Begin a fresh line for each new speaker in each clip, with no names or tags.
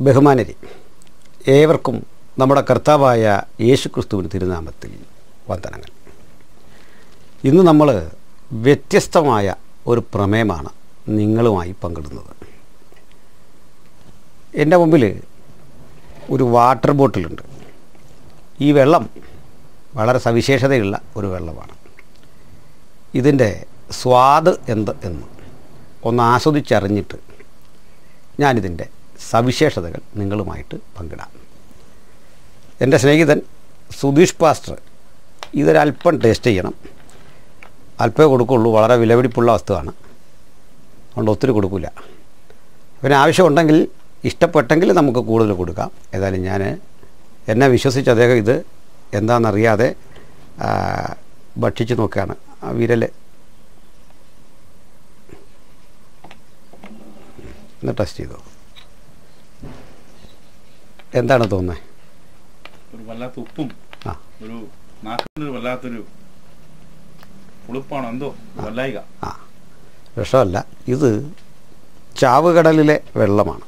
ബഹുമാനരി ഏവർക്കും നമ്മുടെ കർത്താവായ യേശു ക്രിസ്തുവിന് തിരുനാമത്തിൽ വന്ദനങ്ങൾ ഇന്ന് നമ്മൾ വ്യത്യസ്തമായ ഒരു പ്രമേയമാണ് നിങ്ങളുമായി പങ്കിടുന്നത് എൻ്റെ മുമ്പിൽ ഒരു വാട്ടർ ബോട്ടിലുണ്ട് ഈ വെള്ളം വളരെ സവിശേഷതയുള്ള ഒരു വെള്ളമാണ് ഇതിൻ്റെ സ്വാദ് എന്ത് എന്ന് ഒന്ന് ആസ്വദിച്ചറിഞ്ഞിട്ട് ഞാനിതിൻ്റെ സവിശേഷതകൾ നിങ്ങളുമായിട്ട് പങ്കിടാം എൻ്റെ സ്നേഹിതൻ സുധീഷ് പാസ്റ്റർ ഇതൊരല്പം ടേസ്റ്റ് ചെയ്യണം അല്പമേ കൊടുക്കുള്ളൂ വളരെ വിലപിടിപ്പുള്ള വസ്തുവാണ് അതുകൊണ്ട് ഒത്തിരി കൊടുക്കില്ല പിന്നെ ആവശ്യമുണ്ടെങ്കിൽ ഇഷ്ടപ്പെട്ടെങ്കിൽ നമുക്ക് കൂടുതൽ കൊടുക്കാം ഏതായാലും ഞാൻ എന്നെ വിശ്വസിച്ച് അദ്ദേഹം ഇത് എന്താണെന്നറിയാതെ ആ, ഭക്ഷിച്ച് നോക്കുകയാണ് ആ വിരൽ ഒന്ന് ടെസ്റ്റ് ചെയ്തോ എന്താണ് തോന്നുന്നത്
ഒരു വല്ലാത്ത ഉപ്പും
ആ
ഒരു നാക്കിനൊരു വല്ലാത്തൊരു പുളിപ്പാണ് എന്തോ വല്ലായിക
ആ വിഷമല്ല ഇത് ചാവുകടലിലെ വെള്ളമാണ്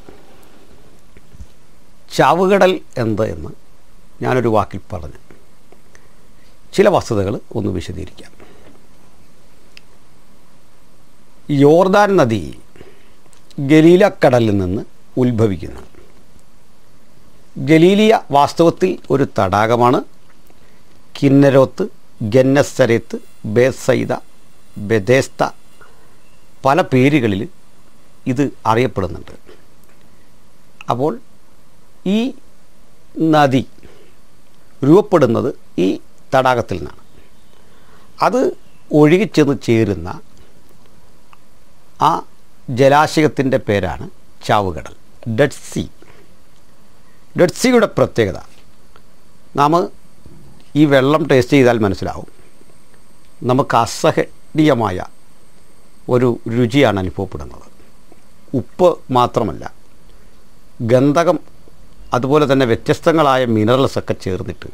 ചാവുകടൽ എന്ത് എന്ന് ഞാനൊരു വാക്കിൽ പറഞ്ഞു ചില വസ്തുതകൾ ഒന്ന് വിശദീകരിക്കാം യോർദാൻ നദി ഗലീലക്കടലിൽ നിന്ന് ഉത്ഭവിക്കുന്നു ഗലീലിയ വാസ്തവത്തിൽ ഒരു തടാകമാണ് കിന്നരോത്ത് ഗന്നസരത്ത് ബേസൈദ ബെദേസ്ത പല പേരുകളിൽ ഇത് അറിയപ്പെടുന്നുണ്ട് അപ്പോൾ ഈ നദി രൂപപ്പെടുന്നത് ഈ തടാകത്തിൽ നിന്നാണ് അത് ഒഴുകിച്ചെന്ന് ചേരുന്ന ആ ജലാശയത്തിൻ്റെ പേരാണ് ചാവുകടൽ ഡെഡ് സീ ഡെഡ് സീയുടെ പ്രത്യേകത നാം ഈ വെള്ളം ടേസ്റ്റ് ചെയ്താൽ മനസ്സിലാവും നമുക്ക് അസഹനീയമായ ഒരു രുചിയാണ് അനുഭവപ്പെടുന്നത് ഉപ്പ് മാത്രമല്ല ഗന്ധകം അതുപോലെ തന്നെ വ്യത്യസ്തങ്ങളായ മിനറൽസ് ഒക്കെ ചേർന്നിട്ട്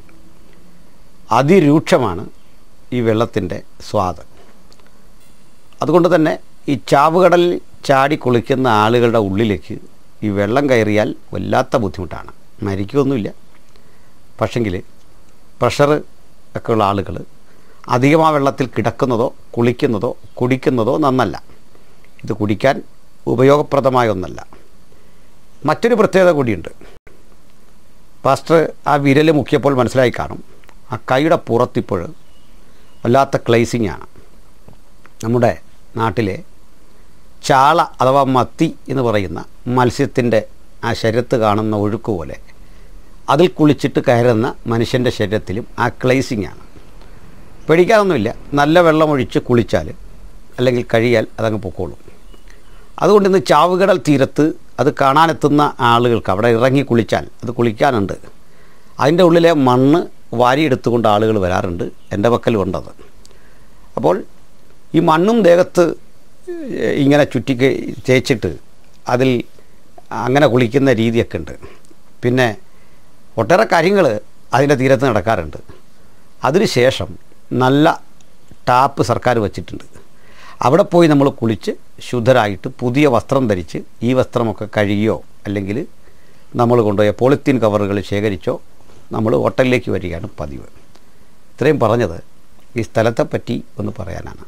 അതിരൂക്ഷമാണ് ഈ വെള്ളത്തിൻ്റെ സ്വാദ് അതുകൊണ്ട് തന്നെ ഈ ചാവുകടലിൽ ചാടി കുളിക്കുന്ന ആളുകളുടെ ഉള്ളിലേക്ക് ഈ വെള്ളം കയറിയാൽ വല്ലാത്ത ബുദ്ധിമുട്ടാണ് മരിക്കുകയൊന്നുമില്ല പക്ഷെങ്കിൽ പ്രഷർ ഒക്കെ ഉള്ള ആളുകൾ അധികം ആ വെള്ളത്തിൽ കിടക്കുന്നതോ കുളിക്കുന്നതോ കുടിക്കുന്നതോ നന്നല്ല ഇത് കുടിക്കാൻ ഉപയോഗപ്രദമായ ഒന്നല്ല മറ്റൊരു പ്രത്യേകത കൂടിയുണ്ട് പാസ്റ്റർ ആ വിരൽ മുക്കിയപ്പോൾ മനസ്സിലായി കാണും ആ കൈയുടെ പുറത്തിപ്പോൾ വല്ലാത്ത ക്ലേസിംഗ് ആണ് നമ്മുടെ നാട്ടിലെ ചാള അഥവാ മത്തി എന്ന് പറയുന്ന മത്സ്യത്തിൻ്റെ ആ ശരീരത്ത് കാണുന്ന ഒഴുക്ക് പോലെ അതിൽ കുളിച്ചിട്ട് കയറുന്ന മനുഷ്യൻ്റെ ശരീരത്തിലും ആ ക്ലേസിംഗ് ആണ് പേടിക്കാനൊന്നുമില്ല നല്ല വെള്ളമൊഴിച്ച് കുളിച്ചാൽ അല്ലെങ്കിൽ കഴിയാൽ അതങ്ങ് പൊക്കോളും അതുകൊണ്ട് ഇന്ന് ചാവുകടൽ തീരത്ത് അത് കാണാനെത്തുന്ന ആളുകൾക്ക് അവിടെ ഇറങ്ങി കുളിച്ചാൽ അത് കുളിക്കാനുണ്ട് അതിൻ്റെ ഉള്ളിലെ മണ്ണ് വാരിയെടുത്തുകൊണ്ട് ആളുകൾ വരാറുണ്ട് എൻ്റെ പക്കൽ ഉണ്ടത് അപ്പോൾ ഈ മണ്ണും ദേഹത്ത് ഇങ്ങനെ ചുറ്റി തേച്ചിട്ട് അതിൽ അങ്ങനെ കുളിക്കുന്ന രീതിയൊക്കെ ഉണ്ട് പിന്നെ ഒട്ടേറെ കാര്യങ്ങൾ അതിൻ്റെ തീരത്ത് നടക്കാറുണ്ട് അതിനുശേഷം നല്ല ടാപ്പ് സർക്കാർ വച്ചിട്ടുണ്ട് അവിടെ പോയി നമ്മൾ കുളിച്ച് ശുദ്ധരായിട്ട് പുതിയ വസ്ത്രം ധരിച്ച് ഈ വസ്ത്രമൊക്കെ കഴുകിയോ അല്ലെങ്കിൽ നമ്മൾ കൊണ്ടുപോയ പോളിത്തീൻ കവറുകൾ ശേഖരിച്ചോ നമ്മൾ ഹോട്ടലിലേക്ക് വരികയാണ് പതിവ് ഇത്രയും പറഞ്ഞത് ഈ സ്ഥലത്തെപ്പറ്റി ഒന്ന് പറയാനാണ്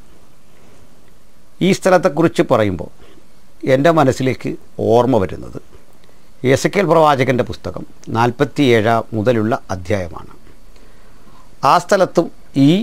ഈ സ്ഥലത്തെക്കുറിച്ച് പറയുമ്പോൾ എൻ്റെ മനസ്സിലേക്ക് ഓർമ്മ വരുന്നത് എസക്കേൽ പ്രവാചകൻ്റെ പുസ്തകം നാൽപ്പത്തി ഏഴാം മുതലുള്ള അധ്യായമാണ് ആ സ്ഥലത്തും ഈ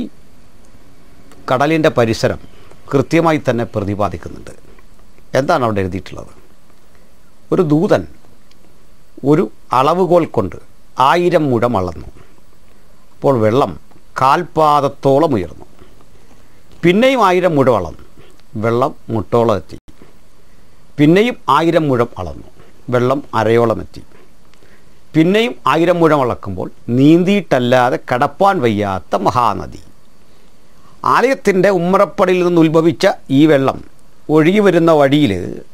കടലിൻ്റെ പരിസരം കൃത്യമായി തന്നെ പ്രതിപാദിക്കുന്നുണ്ട് എന്താണ് അവിടെ എഴുതിയിട്ടുള്ളത് ഒരു ദൂതൻ ഒരു അളവുകോൽ കൊണ്ട് ആയിരം മുഴം അളന്നു അപ്പോൾ വെള്ളം കാൽപാദത്തോളം ഉയർന്നു പിന്നെയും ആയിരം മുഴം അളന്നു വെള്ളം മുട്ടോളം എത്തി പിന്നെയും ആയിരം മുഴം അളന്നു വെള്ളം അരയോളം എത്തി പിന്നെയും ആയിരം മുഴം അളക്കുമ്പോൾ നീന്തിയിട്ടല്ലാതെ കടപ്പാൻ വയ്യാത്ത മഹാനദി ആലയത്തിൻ്റെ ഉമ്മറപ്പടിയിൽ നിന്ന് ഉത്ഭവിച്ച ഈ വെള്ളം ഒഴുകി വരുന്ന വഴിയിൽ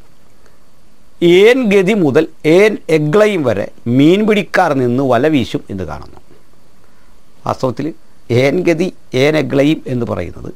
ഏൻ ഗതി മുതൽ ഏൻ എഗ്ലയും വരെ മീൻ പിടിക്കാർ നിന്ന് വല വീശും എന്ന് കാണുന്നു വാസ്തവത്തിൽ ഏൻ ഗതി ഏൻ എഗ്ലയും എന്ന് പറയുന്നത്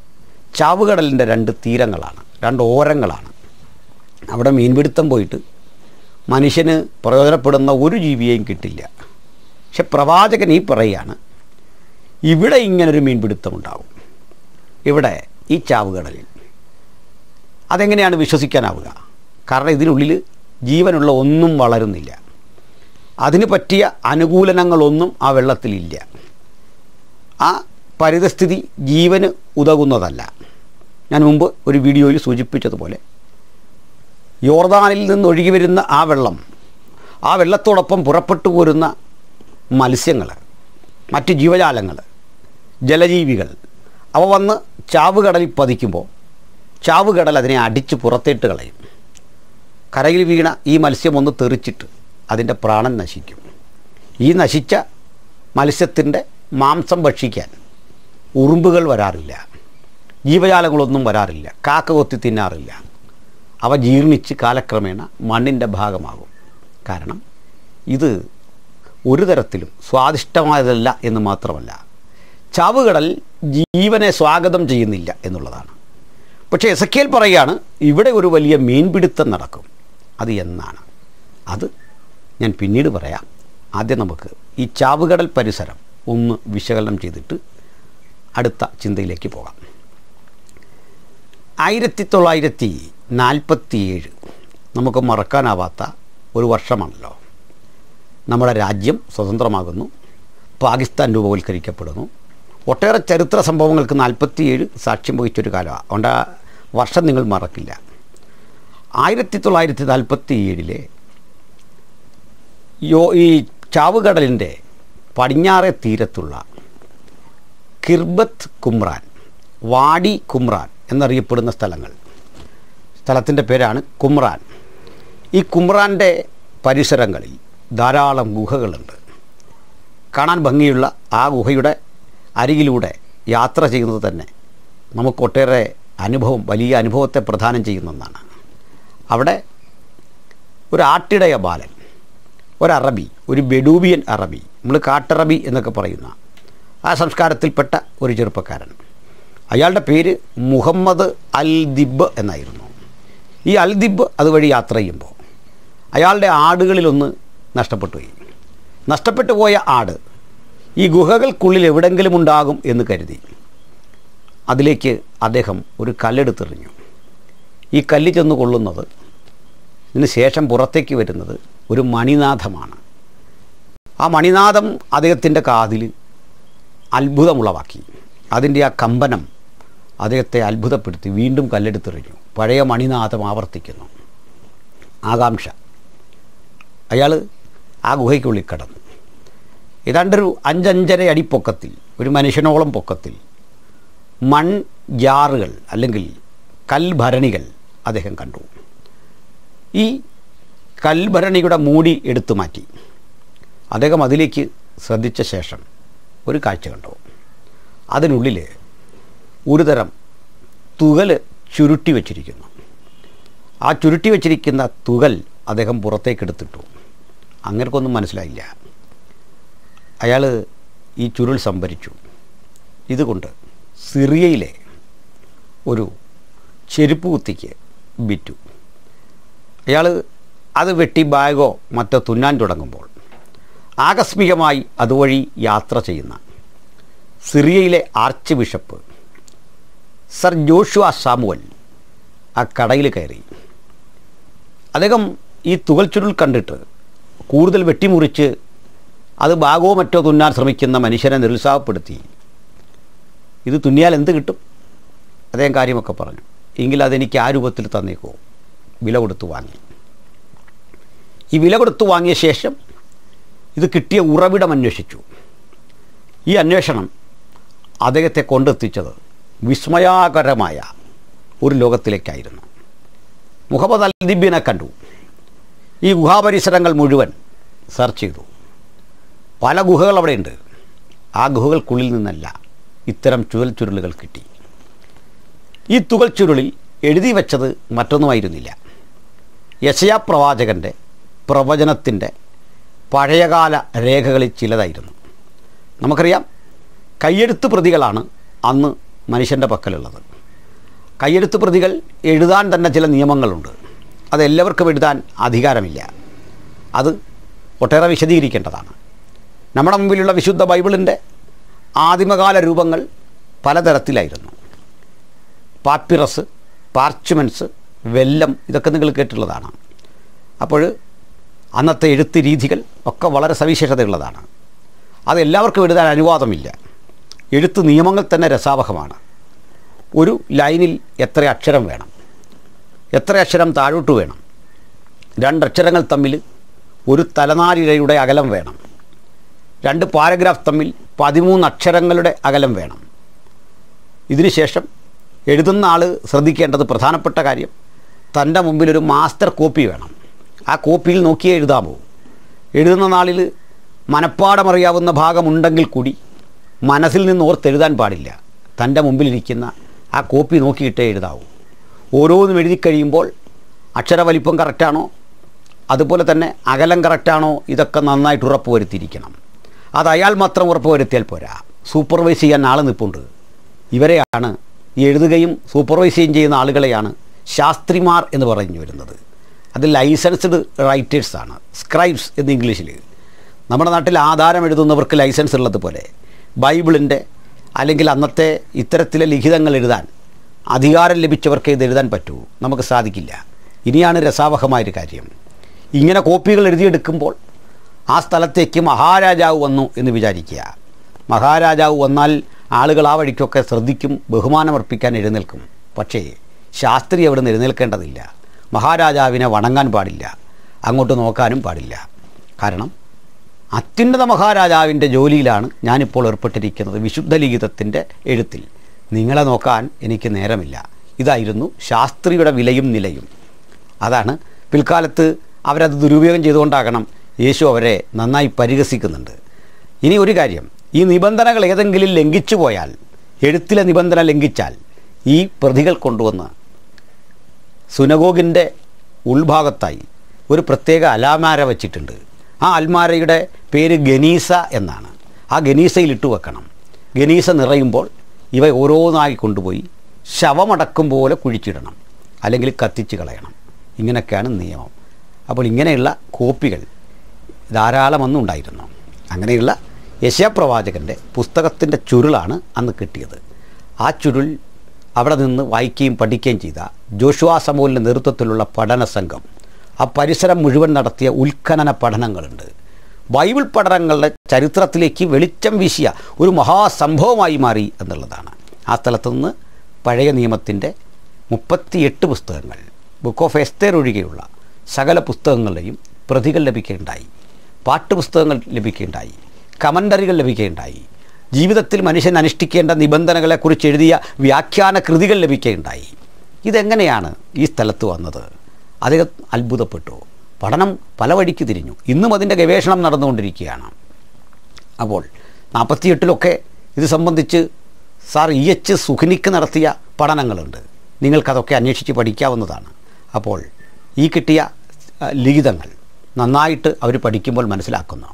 ചാവുകടലിൻ്റെ രണ്ട് തീരങ്ങളാണ് രണ്ട് ഓരങ്ങളാണ് അവിടെ മീൻപിടുത്തം പോയിട്ട് മനുഷ്യന് പ്രയോജനപ്പെടുന്ന ഒരു ജീവിയെയും കിട്ടില്ല പക്ഷെ പ്രവാചകൻ ഈ പറയുകയാണ് ഇവിടെ ഇങ്ങനൊരു മീൻപിടുത്തം ഉണ്ടാവും ഇവിടെ ഈ ചാവുകടലിൽ അതെങ്ങനെയാണ് വിശ്വസിക്കാനാവുക കാരണം ഇതിനുള്ളിൽ ജീവനുള്ള ഒന്നും വളരുന്നില്ല അതിന് പറ്റിയ അനുകൂലനങ്ങളൊന്നും ആ വെള്ളത്തിലില്ല ആ പരിതസ്ഥിതി ജീവന് ഉതകുന്നതല്ല ഞാൻ മുമ്പ് ഒരു വീഡിയോയിൽ സൂചിപ്പിച്ചതുപോലെ യോർദാനിൽ നിന്ന് ഒഴുകി വരുന്ന ആ വെള്ളം ആ വെള്ളത്തോടൊപ്പം പുറപ്പെട്ടു പോരുന്ന മത്സ്യങ്ങൾ മറ്റ് ജീവജാലങ്ങൾ ജലജീവികൾ അവ വന്ന് ചാവുകടലിൽ പതിക്കുമ്പോൾ ചാവുകടൽ അതിനെ അടിച്ച് പുറത്തേട്ട് കളയും കരയിൽ വീണ ഈ മത്സ്യം ഒന്ന് തെറിച്ചിട്ട് അതിൻ്റെ പ്രാണൻ നശിക്കും ഈ നശിച്ച മത്സ്യത്തിൻ്റെ മാംസം ഭക്ഷിക്കാൻ ഉറുമ്പുകൾ വരാറില്ല ജീവജാലങ്ങളൊന്നും വരാറില്ല കാക്ക കൊത്തി തിന്നാറില്ല അവ ജീർണിച്ച് കാലക്രമേണ മണ്ണിൻ്റെ ഭാഗമാകും കാരണം ഇത് ഒരു തരത്തിലും സ്വാദിഷ്ടമായതല്ല എന്ന് മാത്രമല്ല ചാവുകടൽ ജീവനെ സ്വാഗതം ചെയ്യുന്നില്ല എന്നുള്ളതാണ് പക്ഷേ എസക്കേൽ പറയുകയാണ് ഇവിടെ ഒരു വലിയ മീൻപിടുത്തം നടക്കും അത് എന്നാണ് അത് ഞാൻ പിന്നീട് പറയാം ആദ്യം നമുക്ക് ഈ ചാവുകടൽ പരിസരം ഒന്ന് വിശകലനം ചെയ്തിട്ട് അടുത്ത ചിന്തയിലേക്ക് പോകാം ആയിരത്തി തൊള്ളായിരത്തി നാൽപ്പത്തിയേഴ് നമുക്ക് മറക്കാനാവാത്ത ഒരു വർഷമാണല്ലോ നമ്മുടെ രാജ്യം സ്വതന്ത്രമാകുന്നു പാകിസ്ഥാൻ രൂപവൽക്കരിക്കപ്പെടുന്നു ഒട്ടേറെ ചരിത്ര സംഭവങ്ങൾക്ക് നാൽപ്പത്തിയേഴ് സാക്ഷ്യം വഹിച്ചൊരു കാലമാണ് അതുകൊണ്ട് ആ വർഷം നിങ്ങൾ മറക്കില്ല ആയിരത്തി തൊള്ളായിരത്തി നാൽപ്പത്തി ഏഴിലെ യോ ഈ ചാവുകടലിൻ്റെ പടിഞ്ഞാറേ തീരത്തുള്ള കിർബത്ത് കുമ്രാൻ വാടി കുമ്രാൻ എന്നറിയപ്പെടുന്ന സ്ഥലങ്ങൾ സ്ഥലത്തിൻ്റെ പേരാണ് കുമ്രാൻ ഈ കുമ്രാൻ്റെ പരിസരങ്ങളിൽ ധാരാളം ഗുഹകളുണ്ട് കാണാൻ ഭംഗിയുള്ള ആ ഗുഹയുടെ അരികിലൂടെ യാത്ര ചെയ്യുന്നത് തന്നെ നമുക്കൊട്ടേറെ അനുഭവം വലിയ അനുഭവത്തെ പ്രദാനം ചെയ്യുന്ന ഒന്നാണ് അവിടെ ഒരു ആട്ടിടയ ബാലൻ ഒരറബി ഒരു ബെഡൂബിയൻ അറബി നമ്മൾ കാട്ടറബി എന്നൊക്കെ പറയുന്ന ആ സംസ്കാരത്തിൽപ്പെട്ട ഒരു ചെറുപ്പക്കാരൻ അയാളുടെ പേര് മുഹമ്മദ് അൽ ദിബ് എന്നായിരുന്നു ഈ അൽ ദിബ് അതുവഴി യാത്ര ചെയ്യുമ്പോൾ അയാളുടെ ആടുകളിലൊന്ന് നഷ്ടപ്പെട്ടു പോയി നഷ്ടപ്പെട്ടു പോയ ആട് ഈ ഗുഹകൾക്കുള്ളിൽ എവിടെങ്കിലും ഉണ്ടാകും എന്ന് കരുതി അതിലേക്ക് അദ്ദേഹം ഒരു കല്ലെടുത്തെറിഞ്ഞു ഈ കല്ല് ചെന്ന് കൊള്ളുന്നത് ഇതിന് ശേഷം പുറത്തേക്ക് വരുന്നത് ഒരു മണിനാഥമാണ് ആ മണിനാഥം അദ്ദേഹത്തിൻ്റെ കാതിൽ അത്ഭുതമുളവാക്കി അതിൻ്റെ ആ കമ്പനം അദ്ദേഹത്തെ അത്ഭുതപ്പെടുത്തി വീണ്ടും കല്ലെടുത്തെറിഞ്ഞു പഴയ മണിനാഥം ആവർത്തിക്കുന്നു ആകാംക്ഷ അയാൾ ആ ഗുഹയ്ക്കുള്ളിൽ കടന്നു ഏതാണ്ടൊരു അഞ്ചഞ്ചര അടി പൊക്കത്തിൽ ഒരു മനുഷ്യനോളം പൊക്കത്തിൽ മൺ ജാറുകൾ അല്ലെങ്കിൽ കൽഭരണികൾ അദ്ദേഹം കണ്ടു ഈ കൽഭരണിയുടെ മൂടി എടുത്തു മാറ്റി അദ്ദേഹം അതിലേക്ക് ശ്രദ്ധിച്ച ശേഷം ഒരു കാഴ്ച കണ്ടു അതിനുള്ളിൽ ഒരു തരം തുകൽ ചുരുട്ടി വച്ചിരിക്കുന്നു ആ ചുരുട്ടി വച്ചിരിക്കുന്ന തുകൽ അദ്ദേഹം പുറത്തേക്കെടുത്തിട്ടു അങ്ങനെയൊന്നും മനസ്സിലായില്ല അയാൾ ഈ ചുരുൾ സംഭരിച്ചു ഇതുകൊണ്ട് സിറിയയിലെ ഒരു ചെരുപ്പ് കുത്തിക്ക് വിറ്റു അയാൾ അത് വെട്ടി ബാഗോ മറ്റോ തുന്നാൻ തുടങ്ങുമ്പോൾ ആകസ്മികമായി അതുവഴി യാത്ര ചെയ്യുന്ന സിറിയയിലെ archbishop sir Joshua Samuel ആ കടയിൽ കയറി അദ്ദേഹം ഈ തുകൽ ചുരുൾ കണ്ടിട്ട് കൂടുതൽ വെട്ടിമുറിച്ച് അത് ബാഗോ മറ്റോ തുന്നാൻ ശ്രമിക്കുന്ന മനുഷ്യനെ നിരുത്സാഹപ്പെടുത്തി ഇത് തുന്നിയാൽ എന്ത് കിട്ടും അദ്ദേഹം കാര്യമൊക്കെ പറഞ്ഞു എങ്കിൽ അതെനിക്ക് ആ രൂപത്തിൽ തന്നേക്കോ വില കൊടുത്ത് വാങ്ങി ഈ വില കൊടുത്ത് വാങ്ങിയ ശേഷം ഇത് കിട്ടിയ ഉറവിടം അന്വേഷിച്ചു ഈ അന്വേഷണം അദ്ദേഹത്തെ കൊണ്ടെത്തിച്ചത് വിസ്മയാകരമായ ഒരു ലോകത്തിലേക്കായിരുന്നു മുഹമ്മദ് അൽ ദിബിനെ കണ്ടു ഈ ഗുഹാപരിസരങ്ങൾ മുഴുവൻ സെർച്ച് ചെയ്തു പല ഗുഹകൾ അവിടെയുണ്ട് ആ ഗുഹകൾക്കുള്ളിൽ നിന്നല്ല ഇത്തരം ചുഴൽ ചുരുളുകൾ കിട്ടി ഈ തുകൽ ചുരുളിൽ എഴുതി വെച്ചത് മറ്റൊന്നുമായിരുന്നില്ല യശയാ പ്രവാചകൻ്റെ പ്രവചനത്തിൻ്റെ പഴയകാല രേഖകളിൽ ചിലതായിരുന്നു നമുക്കറിയാം കയ്യെഴുത്ത് പ്രതികളാണ് അന്ന് മനുഷ്യൻ്റെ പക്കലുള്ളത് കയ്യെഴുത്ത് പ്രതികൾ എഴുതാൻ തന്നെ ചില നിയമങ്ങളുണ്ട് അതെല്ലാവർക്കും എഴുതാൻ അധികാരമില്ല അത് ഒട്ടേറെ വിശദീകരിക്കേണ്ടതാണ് നമ്മുടെ മുമ്പിലുള്ള വിശുദ്ധ ബൈബിളിൻ്റെ ആദിമകാല രൂപങ്ങൾ പലതരത്തിലായിരുന്നു പാപ്പിറസ് പാർച്ച്മെൻറ്റ്സ് വെല്ലം ഇതൊക്കെ നിങ്ങൾ കേട്ടിട്ടുള്ളതാണ് അപ്പോൾ അന്നത്തെ എഴുത്ത് രീതികൾ ഒക്കെ വളരെ സവിശേഷതയുള്ളതാണ് അത് എല്ലാവർക്കും എഴുതാൻ അനുവാദമില്ല എഴുത്ത് നിയമങ്ങൾ തന്നെ രസാവഹമാണ് ഒരു ലൈനിൽ എത്ര അക്ഷരം വേണം എത്ര അക്ഷരം താഴോട്ട് വേണം രണ്ടക്ഷരങ്ങൾ തമ്മിൽ ഒരു തലനാരിഴയുടെ അകലം വേണം രണ്ട് പാരഗ്രാഫ് തമ്മിൽ പതിമൂന്ന് അക്ഷരങ്ങളുടെ അകലം വേണം ഇതിനുശേഷം എഴുതുന്ന ആൾ ശ്രദ്ധിക്കേണ്ടത് പ്രധാനപ്പെട്ട കാര്യം തൻ്റെ മുമ്പിൽ ഒരു മാസ്റ്റർ കോപ്പി വേണം ആ കോപ്പിയിൽ നോക്കിയേ എഴുതാമോ എഴുതുന്ന നാളിൽ മനഃപ്പാടമറിയാവുന്ന ഭാഗമുണ്ടെങ്കിൽ കൂടി മനസ്സിൽ നിന്ന് ഓർത്തെഴുതാൻ പാടില്ല തൻ്റെ മുമ്പിലിരിക്കുന്ന ആ കോപ്പി നോക്കിയിട്ടേ എഴുതാവൂ ഓരോന്നും എഴുതി കഴിയുമ്പോൾ അക്ഷരവലിപ്പം കറക്റ്റാണോ അതുപോലെ തന്നെ അകലം കറക്റ്റാണോ ഇതൊക്കെ നന്നായിട്ട് ഉറപ്പ് വരുത്തിയിരിക്കണം അത് അയാൾ മാത്രം ഉറപ്പ് വരുത്തിയാൽ പോരാ സൂപ്പർവൈസ് ചെയ്യാൻ ആൾ നിൽപ്പുണ്ട് ഇവരെയാണ് ഈ എഴുതുകയും സൂപ്പർവൈസ് ചെയ്യുകയും ചെയ്യുന്ന ആളുകളെയാണ് ശാസ്ത്രിമാർ എന്ന് പറഞ്ഞു വരുന്നത് അത് ലൈസൻസ്ഡ് റൈറ്റേഴ്സാണ് സ്ക്രൈബ്സ് എന്ന് ഇംഗ്ലീഷിൽ നമ്മുടെ നാട്ടിൽ ആധാരം എഴുതുന്നവർക്ക് ലൈസൻസ് ഉള്ളതുപോലെ ബൈബിളിൻ്റെ അല്ലെങ്കിൽ അന്നത്തെ ഇത്തരത്തിലെ ലിഖിതങ്ങൾ എഴുതാൻ അധികാരം ലഭിച്ചവർക്ക് ഇത് എഴുതാൻ പറ്റൂ നമുക്ക് സാധിക്കില്ല ഇനിയാണ് രസാവഹമായൊരു കാര്യം ഇങ്ങനെ കോപ്പികൾ എഴുതിയെടുക്കുമ്പോൾ ആ സ്ഥലത്തേക്ക് മഹാരാജാവ് വന്നു എന്ന് വിചാരിക്കുക മഹാരാജാവ് വന്നാൽ ആളുകൾ ആ വഴിക്കൊക്കെ ശ്രദ്ധിക്കും ബഹുമാനമർപ്പിക്കാൻ എഴുന്നേൽക്കും പക്ഷേ ശാസ്ത്രി അവിടെ നിന്ന് എഴുന്നേൽക്കേണ്ടതില്ല മഹാരാജാവിനെ വണങ്ങാൻ പാടില്ല അങ്ങോട്ട് നോക്കാനും പാടില്ല കാരണം അത്യുന്നത മഹാരാജാവിൻ്റെ ജോലിയിലാണ് ഞാനിപ്പോൾ ഏർപ്പെട്ടിരിക്കുന്നത് വിശുദ്ധ ലിഖിതത്തിൻ്റെ എഴുത്തിൽ നിങ്ങളെ നോക്കാൻ എനിക്ക് നേരമില്ല ഇതായിരുന്നു ശാസ്ത്രിയുടെ വിലയും നിലയും അതാണ് പിൽക്കാലത്ത് അവരത് ദുരുപയോഗം ചെയ്തുകൊണ്ടാകണം യേശു അവരെ നന്നായി പരിഹസിക്കുന്നുണ്ട് ഇനി ഒരു കാര്യം ഈ നിബന്ധനകൾ ഏതെങ്കിലും ലംഘിച്ചു പോയാൽ എഴുത്തിലെ നിബന്ധന ലംഘിച്ചാൽ ഈ പ്രതികൾ കൊണ്ടുവന്ന് സുനഗോഗിൻ്റെ ഉൾഭാഗത്തായി ഒരു പ്രത്യേക അലാമാര വച്ചിട്ടുണ്ട് ആ അൽമാരയുടെ പേര് ഗനീസ എന്നാണ് ആ ഗനീസയിൽ ഇട്ട് വെക്കണം ഗനീസ നിറയുമ്പോൾ ഇവ ഓരോന്നായി കൊണ്ടുപോയി ശവമടക്കും പോലെ കുഴിച്ചിടണം അല്ലെങ്കിൽ കത്തിച്ച് കളയണം ഇങ്ങനെയൊക്കെയാണ് നിയമം അപ്പോൾ ഇങ്ങനെയുള്ള കോപ്പികൾ ധാരാളമൊന്നും ഉണ്ടായിരുന്നു അങ്ങനെയുള്ള യശയപ്രവാചകൻ്റെ പുസ്തകത്തിൻ്റെ ചുരുളാണ് അന്ന് കിട്ടിയത് ആ ചുരുൾ അവിടെ നിന്ന് വായിക്കുകയും പഠിക്കുകയും ചെയ്ത ജോഷുവാ സമൂലിൻ്റെ നേതൃത്വത്തിലുള്ള പഠന സംഘം ആ പരിസരം മുഴുവൻ നടത്തിയ ഉത്ഖനന പഠനങ്ങളുണ്ട് ബൈബിൾ പഠനങ്ങളുടെ ചരിത്രത്തിലേക്ക് വെളിച്ചം വീശിയ ഒരു മഹാസംഭവമായി മാറി എന്നുള്ളതാണ് ആ സ്ഥലത്ത് നിന്ന് പഴയ നിയമത്തിൻ്റെ മുപ്പത്തിയെട്ട് പുസ്തകങ്ങൾ ബുക്ക് ഓഫ് എസ്തേർ ഒഴികെയുള്ള സകല പുസ്തകങ്ങളുടെയും പ്രതികൾ ലഭിക്കുകയുണ്ടായി പാട്ടുപുസ്തകങ്ങൾ ലഭിക്കുകയുണ്ടായി കമൻ്ററികൾ ലഭിക്കുകയുണ്ടായി ജീവിതത്തിൽ മനുഷ്യൻ അനുഷ്ഠിക്കേണ്ട നിബന്ധനകളെക്കുറിച്ച് എഴുതിയ വ്യാഖ്യാന കൃതികൾ ലഭിക്കുകയുണ്ടായി ഇതെങ്ങനെയാണ് ഈ സ്ഥലത്ത് വന്നത് അദ്ദേഹം അത്ഭുതപ്പെട്ടു പഠനം പല വഴിക്ക് തിരിഞ്ഞു ഇന്നും അതിൻ്റെ ഗവേഷണം നടന്നുകൊണ്ടിരിക്കുകയാണ് അപ്പോൾ നാൽപ്പത്തിയെട്ടിലൊക്കെ ഇത് സംബന്ധിച്ച് സാർ ഇ എച്ച് സുഖിനിക്ക് നടത്തിയ പഠനങ്ങളുണ്ട് നിങ്ങൾക്കതൊക്കെ അന്വേഷിച്ച് പഠിക്കാവുന്നതാണ് അപ്പോൾ ഈ കിട്ടിയ ആ, ലിഖിതങ്ങൾ നന്നായിട്ട് അവർ പഠിക്കുമ്പോൾ മനസ്സിലാക്കുന്നു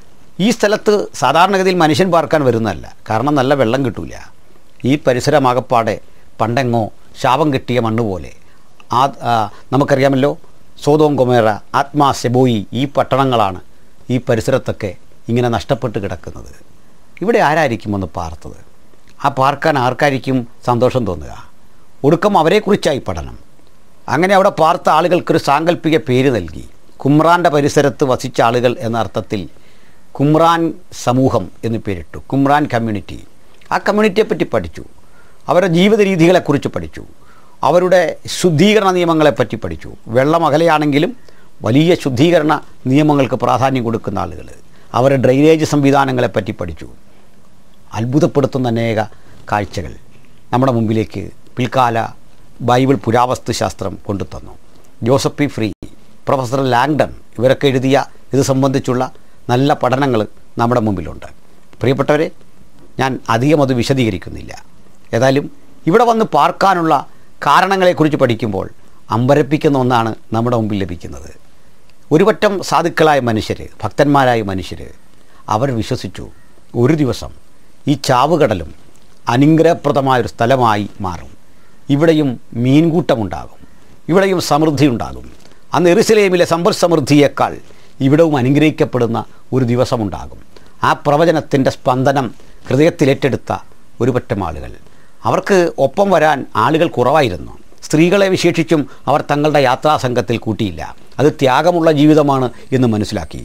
ഈ സ്ഥലത്ത് സാധാരണഗതിയിൽ മനുഷ്യൻ പാർക്കാൻ വരുന്നതല്ല കാരണം നല്ല വെള്ളം കിട്ടൂല ഈ പരിസരമാകപ്പാടെ പണ്ടെങ്ങോ ശാപം കിട്ടിയ മണ്ണ് പോലെ ആ ആ, നമുക്കറിയാമല്ലോ സോതോം കൊമേറ ആത്മാ സെബോയി ഈ പട്ടണങ്ങളാണ് ഈ പരിസരത്തൊക്കെ ഇങ്ങനെ നഷ്ടപ്പെട്ട് കിടക്കുന്നത് ഇവിടെ ആരായിരിക്കും ഒന്ന് പാർത്തത് ആ പാർക്കാൻ ആർക്കായിരിക്കും സന്തോഷം തോന്നുക ഒടുക്കം അവരെക്കുറിച്ചായി പഠനം അങ്ങനെ അവിടെ പാർത്ത ആളുകൾക്കൊരു സാങ്കല്പിക പേര് നൽകി കുമ്രാൻ്റെ പരിസരത്ത് വസിച്ച ആളുകൾ എന്ന അർത്ഥത്തിൽ കുമ്രാൻ സമൂഹം എന്ന് പേരിട്ടു കുമ്രാൻ കമ്മ്യൂണിറ്റി ആ കമ്മ്യൂണിറ്റിയെ പറ്റി പഠിച്ചു അവരുടെ ജീവിത രീതികളെക്കുറിച്ച് പഠിച്ചു അവരുടെ ശുദ്ധീകരണ നിയമങ്ങളെപ്പറ്റി പഠിച്ചു വെള്ളം അകലെയാണെങ്കിലും വലിയ ശുദ്ധീകരണ നിയമങ്ങൾക്ക് പ്രാധാന്യം കൊടുക്കുന്ന ആളുകൾ അവരുടെ ഡ്രെയിനേജ് സംവിധാനങ്ങളെപ്പറ്റി പഠിച്ചു അത്ഭുതപ്പെടുത്തുന്ന അനേക കാഴ്ചകൾ നമ്മുടെ മുമ്പിലേക്ക് പിൽക്കാല ബൈബിൾ പുരാവസ്തു ശാസ്ത്രം കൊണ്ടുതന്നു Joseph P Free professor Langdon ഇവരൊക്കെ എഴുതിയ ഇത് സംബന്ധിച്ചുള്ള നല്ല പഠനങ്ങൾ നമ്മുടെ മുമ്പിലുണ്ട് പ്രിയപ്പെട്ടവരെ ഞാൻ അധികം അത് വിശദീകരിക്കുന്നില്ല ഏതായാലും ഇവിടെ വന്ന് പാർക്കാനുള്ള കാരണങ്ങളെക്കുറിച്ച് പഠിക്കുമ്പോൾ അമ്പരപ്പിക്കുന്ന ഒന്നാണ് നമ്മുടെ മുമ്പിൽ ലഭിക്കുന്നത് ഒരു പറ്റം സാധുക്കളായ മനുഷ്യർ ഭക്തന്മാരായ മനുഷ്യർ അവർ വിശ്വസിച്ചു ഒരു ദിവസം ഈ ചാവുകടലും അനുഗ്രഹപ്രദമായൊരു സ്ഥലമായി മാറും ഇവിടെയും മീൻകൂട്ടമുണ്ടാകും ഇവിടെയും സമൃദ്ധി ഉണ്ടാകും അന്ന് എറുസലേമിലെ സമ്പൽ സമൃദ്ധിയേക്കാൾ ഇവിടവും അനുഗ്രഹിക്കപ്പെടുന്ന ഒരു ദിവസമുണ്ടാകും ആ പ്രവചനത്തിൻ്റെ സ്പന്ദനം ഹൃദയത്തിലേറ്റെടുത്ത ഒരു പറ്റം ആളുകൾ അവർക്ക് ഒപ്പം വരാൻ ആളുകൾ കുറവായിരുന്നു സ്ത്രീകളെ വിശേഷിച്ചും അവർ തങ്ങളുടെ യാത്രാസംഘത്തിൽ കൂട്ടിയില്ല അത് ത്യാഗമുള്ള ജീവിതമാണ് എന്ന് മനസ്സിലാക്കി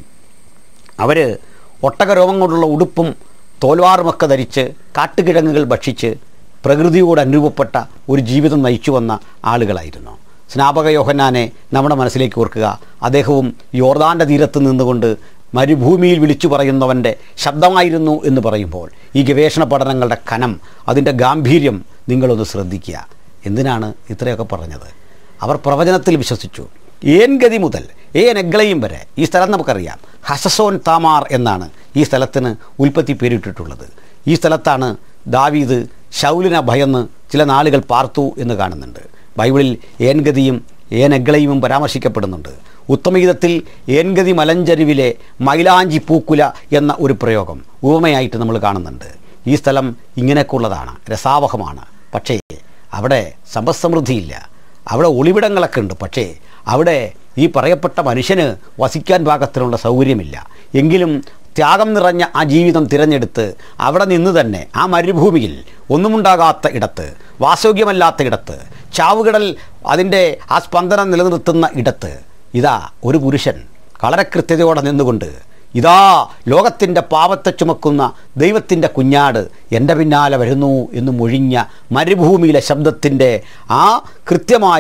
അവർ ഒട്ടകരോമം കൊണ്ടുള്ള ഉടുപ്പും തോൽവാറുമൊക്കെ ധരിച്ച് കാട്ടുകിഴങ്ങുകൾ ഭക്ഷിച്ച് പ്രകൃതിയോട് അനുരൂപപ്പെട്ട ഒരു ജീവിതം നയിച്ചു വന്ന ആളുകളായിരുന്നു സ്നാപക യോഹന്നാനെ നമ്മുടെ മനസ്സിലേക്ക് ഓർക്കുക അദ്ദേഹവും യോർദാൻ്റെ തീരത്ത് നിന്നുകൊണ്ട് മരുഭൂമിയിൽ വിളിച്ചു പറയുന്നവൻ്റെ ശബ്ദമായിരുന്നു എന്ന് പറയുമ്പോൾ ഈ ഗവേഷണ പഠനങ്ങളുടെ കനം അതിൻ്റെ ഗാംഭീര്യം നിങ്ങളൊന്ന് ശ്രദ്ധിക്കുക എന്തിനാണ് ഇത്രയൊക്കെ പറഞ്ഞത് അവർ പ്രവചനത്തിൽ വിശ്വസിച്ചു ഏൻഗതി മുതൽ ഏൻ എഗ്ലയും വരെ ഈ സ്ഥലം നമുക്കറിയാം ഹസസോൻ താമാർ എന്നാണ് ഈ സ്ഥലത്തിന് ഉൽപ്പത്തി പേരിട്ടിട്ടുള്ളത് ഈ സ്ഥലത്താണ് ദാവീദ് ശൗലിനെ ഭയന്ന് ചില നാളുകൾ പാർത്തു എന്ന് കാണുന്നുണ്ട് ബൈബിളിൽ ഏൻഗതിയും ഏനഗ്ലയും പരാമർശിക്കപ്പെടുന്നുണ്ട് ഉത്തമഗീതത്തിൽ ഏൻഗതി മലഞ്ചരിവിലെ മൈലാഞ്ചി പൂക്കുല എന്ന ഒരു പ്രയോഗം ഉപമയായിട്ട് നമ്മൾ കാണുന്നുണ്ട് ഈ സ്ഥലം ഇങ്ങനെയൊക്കെയുള്ളതാണ് രസാവഹമാണ് പക്ഷേ അവിടെ സമ്പദ്സമൃദ്ധിയില്ല അവിടെ ഒളിവിടങ്ങളൊക്കെ ഉണ്ട് പക്ഷേ അവിടെ ഈ പറയപ്പെട്ട മനുഷ്യന് വസിക്കാൻ പാകത്തിനുള്ള സൗകര്യമില്ല എങ്കിലും ത്യാഗം നിറഞ്ഞ ആ ജീവിതം തിരഞ്ഞെടുത്ത് അവിടെ നിന്ന് തന്നെ ആ മരുഭൂമിയിൽ ഒന്നുമുണ്ടാകാത്ത ഇടത്ത് വാസയോഗ്യമല്ലാത്ത ഇടത്ത് ചാവുകടൽ അതിൻ്റെ ആ സ്പന്ദനം നിലനിർത്തുന്ന ഇടത്ത് ഇതാ ഒരു പുരുഷൻ വളരെ കൃത്യതയോടെ നിന്നുകൊണ്ട് ഇതാ ലോകത്തിൻ്റെ പാപത്തെ ചുമക്കുന്ന ദൈവത്തിൻ്റെ കുഞ്ഞാട് എൻ്റെ പിന്നാലെ വരുന്നു എന്ന് മൊഴിഞ്ഞ മരുഭൂമിയിലെ ശബ്ദത്തിൻ്റെ ആ കൃത്യമായ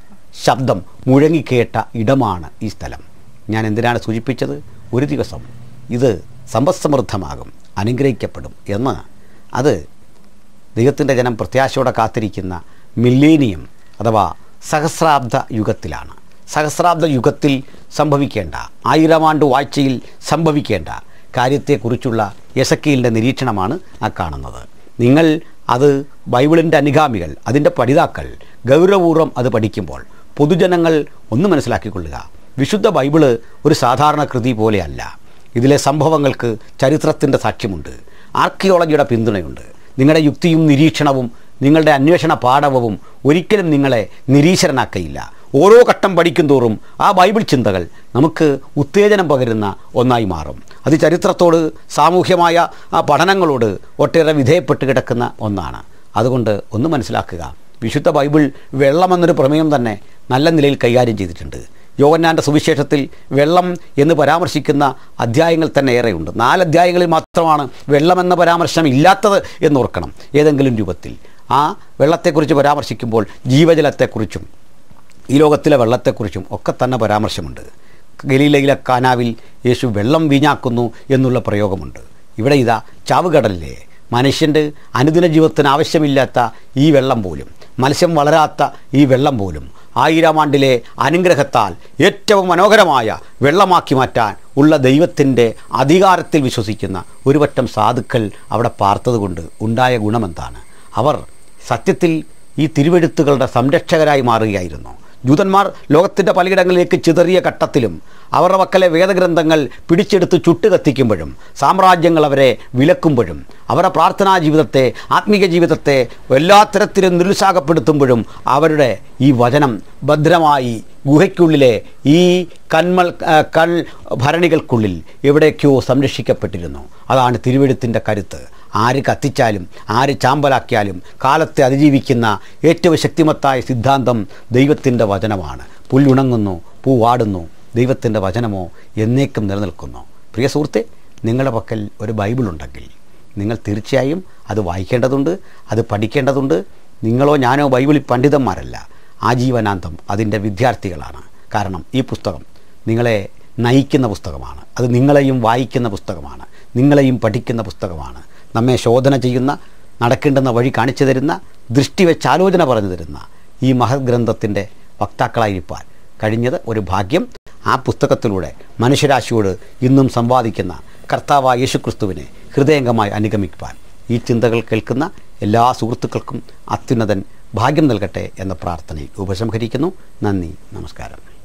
ശബ്ദം മുഴങ്ങിക്കേട്ട ഇടമാണ് ഈ സ്ഥലം ഞാൻ എന്തിനാണ് സൂചിപ്പിച്ചത് ഒരു ദിവസം ഇത് സമ്പദ്സമൃദ്ധമാകും അനുഗ്രഹിക്കപ്പെടും എന്ന് അത് ദൈവത്തിൻ്റെ ജനം പ്രത്യാശയോടെ കാത്തിരിക്കുന്ന മില്ലേനിയം അഥവാ സഹസ്രാബ്ദ യുഗത്തിലാണ് സഹസ്രാബ്ദ യുഗത്തിൽ സംഭവിക്കേണ്ട ആയിരം ആണ്ട് വാഴ്ചയിൽ സംഭവിക്കേണ്ട കാര്യത്തെക്കുറിച്ചുള്ള യസക്കീലിൻ്റെ നിരീക്ഷണമാണ് ആ കാണുന്നത് നിങ്ങൾ അത് ബൈബിളിൻ്റെ അനുഗാമികൾ അതിൻ്റെ പഠിതാക്കൾ ഗൗരവപൂർവ്വം അത് പഠിക്കുമ്പോൾ പൊതുജനങ്ങൾ ഒന്ന് മനസ്സിലാക്കിക്കൊള്ളുക വിശുദ്ധ ബൈബിള് ഒരു സാധാരണ കൃതി പോലെയല്ല ഇതിലെ സംഭവങ്ങൾക്ക് ചരിത്രത്തിൻ്റെ സാക്ഷ്യമുണ്ട് ആർക്കിയോളജിയുടെ പിന്തുണയുണ്ട് നിങ്ങളുടെ യുക്തിയും നിരീക്ഷണവും നിങ്ങളുടെ അന്വേഷണ പാഠവും ഒരിക്കലും നിങ്ങളെ നിരീശ്വരനാക്കയില്ല ഓരോ ഘട്ടം പഠിക്കും തോറും ആ ബൈബിൾ ചിന്തകൾ നമുക്ക് ഉത്തേജനം പകരുന്ന ഒന്നായി മാറും അത് ചരിത്രത്തോട് സാമൂഹ്യമായ ആ പഠനങ്ങളോട് ഒട്ടേറെ വിധേയപ്പെട്ട് കിടക്കുന്ന ഒന്നാണ് അതുകൊണ്ട് ഒന്ന് മനസ്സിലാക്കുക വിശുദ്ധ ബൈബിൾ വെള്ളമെന്നൊരു പ്രമേയം തന്നെ നല്ല നിലയിൽ കൈകാര്യം ചെയ്തിട്ടുണ്ട് യോവന്നാൻ്റെ സുവിശേഷത്തിൽ വെള്ളം എന്ന് പരാമർശിക്കുന്ന അധ്യായങ്ങൾ തന്നെ ഏറെയുണ്ട് നാല് അധ്യായങ്ങളിൽ മാത്രമാണ് വെള്ളമെന്ന പരാമർശം ഇല്ലാത്തത് എന്നോർക്കണം ഏതെങ്കിലും രൂപത്തിൽ ആ വെള്ളത്തെക്കുറിച്ച് പരാമർശിക്കുമ്പോൾ ജീവജലത്തെക്കുറിച്ചും ഈ ലോകത്തിലെ വെള്ളത്തെക്കുറിച്ചും ഒക്കെ തന്നെ പരാമർശമുണ്ട് ഗലീലയിലെ കാനാവിൽ യേശു വെള്ളം വീഞ്ഞാക്കുന്നു എന്നുള്ള പ്രയോഗമുണ്ട് ഇവിടെ ഇതാ ചാവുകടലിലെ മനുഷ്യൻ്റെ അനുദിന ജീവിതത്തിന് ആവശ്യമില്ലാത്ത ഈ വെള്ളം പോലും മത്സ്യം വളരാത്ത ഈ വെള്ളം പോലും ആയിരം ആണ്ടിലെ അനുഗ്രഹത്താൽ ഏറ്റവും മനോഹരമായ വെള്ളമാക്കി മാറ്റാൻ ഉള്ള ദൈവത്തിൻ്റെ അധികാരത്തിൽ വിശ്വസിക്കുന്ന ഒരു പറ്റം സാധുക്കൾ അവിടെ പാർത്തതുകൊണ്ട് ഉണ്ടായ ഗുണമെന്താണ് അവർ സത്യത്തിൽ ഈ തിരുവെഴുത്തുകളുടെ സംരക്ഷകരായി മാറുകയായിരുന്നു ജൂതന്മാർ ലോകത്തിൻ്റെ പലയിടങ്ങളിലേക്ക് ചിതറിയ ഘട്ടത്തിലും അവരുടെ മക്കളെ വേദഗ്രന്ഥങ്ങൾ പിടിച്ചെടുത്ത് ചുട്ടുകത്തിക്കുമ്പോഴും സാമ്രാജ്യങ്ങൾ അവരെ വിലക്കുമ്പോഴും അവരുടെ പ്രാർത്ഥനാ ജീവിതത്തെ ആത്മീയ ജീവിതത്തെ എല്ലാ തരത്തിലും നിരുത്സാഹപ്പെടുത്തുമ്പോഴും അവരുടെ ഈ വചനം ഭദ്രമായി ഗുഹയ്ക്കുള്ളിലെ ഈ കന്മൽ ആ, കൽ ഭരണികൾക്കുള്ളിൽ എവിടേക്കോ സംരക്ഷിക്കപ്പെട്ടിരുന്നു അതാണ് തിരുവെഴുത്തിൻ്റെ കരുത്ത് ആര് കത്തിച്ചാലും ആര് ചാമ്പലാക്കിയാലും കാലത്തെ അതിജീവിക്കുന്ന ഏറ്റവും ശക്തിമത്തായ സിദ്ധാന്തം ദൈവത്തിൻ്റെ വചനമാണ് പുല്ലുണങ്ങുന്നു പൂവാടുന്നു ദൈവത്തിൻ്റെ വചനമോ എന്നേക്കും നിലനിൽക്കുന്നു പ്രിയ സുഹൃത്തെ നിങ്ങളുടെ പക്കൽ ഒരു ബൈബിൾ ഉണ്ടെങ്കിൽ നിങ്ങൾ തീർച്ചയായും അത് വായിക്കേണ്ടതുണ്ട് അത് പഠിക്കേണ്ടതുണ്ട് നിങ്ങളോ ഞാനോ ബൈബിളിൽ പണ്ഡിതന്മാരല്ല ആജീവനാന്തം അതിൻ്റെ വിദ്യാർത്ഥികളാണ് കാരണം ഈ പുസ്തകം നിങ്ങളെ നയിക്കുന്ന പുസ്തകമാണ് അത് നിങ്ങളെയും വായിക്കുന്ന പുസ്തകമാണ് നിങ്ങളെയും പഠിക്കുന്ന പുസ്തകമാണ് നമ്മെ ശോധന ചെയ്യുന്ന നടക്കേണ്ടുന്ന വഴി കാണിച്ചു തരുന്ന ദൃഷ്ടി വെച്ച് ആലോചന പറഞ്ഞു തരുന്ന ഈ മഹത് ഗ്രന്ഥത്തിൻ്റെ വക്താക്കളായിരിക്കാൻ കഴിഞ്ഞത് ഒരു ഭാഗ്യം ആ പുസ്തകത്തിലൂടെ മനുഷ്യരാശിയോട് ഇന്നും സംവാദിക്കുന്ന കർത്താവായ യേശുക്രിസ്തുവിനെ ഹൃദയംഗമായി അനുഗമിക്കുവാൻ ഈ ചിന്തകൾ കേൾക്കുന്ന എല്ലാ സുഹൃത്തുക്കൾക്കും അത്യുന്നതൻ ഭാഗ്യം നൽകട്ടെ എന്ന പ്രാർത്ഥനയിൽ ഉപസംഹരിക്കുന്നു നന്ദി നമസ്കാരം